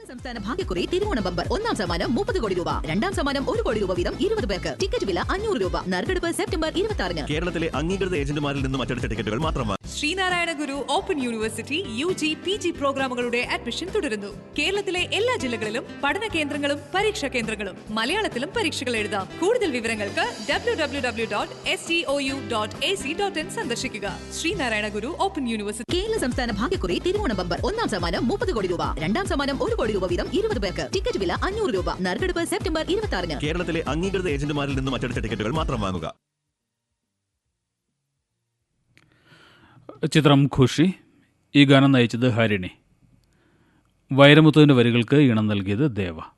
സംസ്ഥാന ഭാഗ്യക്കുറി തിരുവോണ ബമ്പർ ഒന്നാം സമ്മാനം മുപ്പത് കോടി രൂപ രണ്ടാം സമ്മാനം ഒരു കോടി രൂപ വീതം ഇരുപത് പേർക്ക് ടിക്കറ്റ് വില അഞ്ഞൂറ് രൂപ നറുക്കെടുപ്പ് സെപ്റ്റംബർ ഇരുപത്തി ആറിന് കേരളത്തിലെ അംഗീകൃത ഏജന്റുമാരിൽ നിന്നും അച്ചടിച്ച ടിക്കറ്റുകൾ മാത്രം വാങ്ങും. Sreenarayana Guru open university U G P G പ്രോഗ്രാമുകളുടെ അഡ്മിഷൻ തുടരുന്നു കേരളത്തിലെ എല്ലാ ജില്ലകളിലും പഠന കേന്ദ്രങ്ങളും പരീക്ഷാ കേന്ദ്രങ്ങളും മലയാളത്തിലും പരീക്ഷകൾ എഴുതാം കൂടുതൽ വിവരങ്ങൾക്ക് W W W dot S T O U dot A C dot I സന്ദർശിക്കുക ശ്രീനാരായണ ഗുരു ഓപ്പൺ യൂണിവേഴ്സിറ്റി കേരള സംസ്ഥാന ഭാഗ്യക്കുറി തിരുവോണ ബമ്പർ ഒന്നാം സമ്മാനം മുപ്പത് കോടി രൂപ രണ്ടാം സമ്മാനം ഒരു കോടി രൂപ വീതം ഇരുപത് പേർക്ക് ടിക്കറ്റ് വില അഞ്ഞൂറ് രൂപ നറുക്കെടുപ്പ് സെപ്റ്റംബർ ഇരുപത്തി ആറിന് കേരളത്തിലെ അംഗീകൃത ഏജന്റുമാരിൽ നിന്നും അച്ചടിച്ച ടിക്കറ്റുകൾ മാത്രം വാങ്ങുക ചിത്രം ഖുഷി ഈ ഗാനം നയിച്ചത് ഹരിണി വൈരമുത്തുവിൻ്റെ വരികൾക്ക് ഈണം നൽകിയത് ദേവ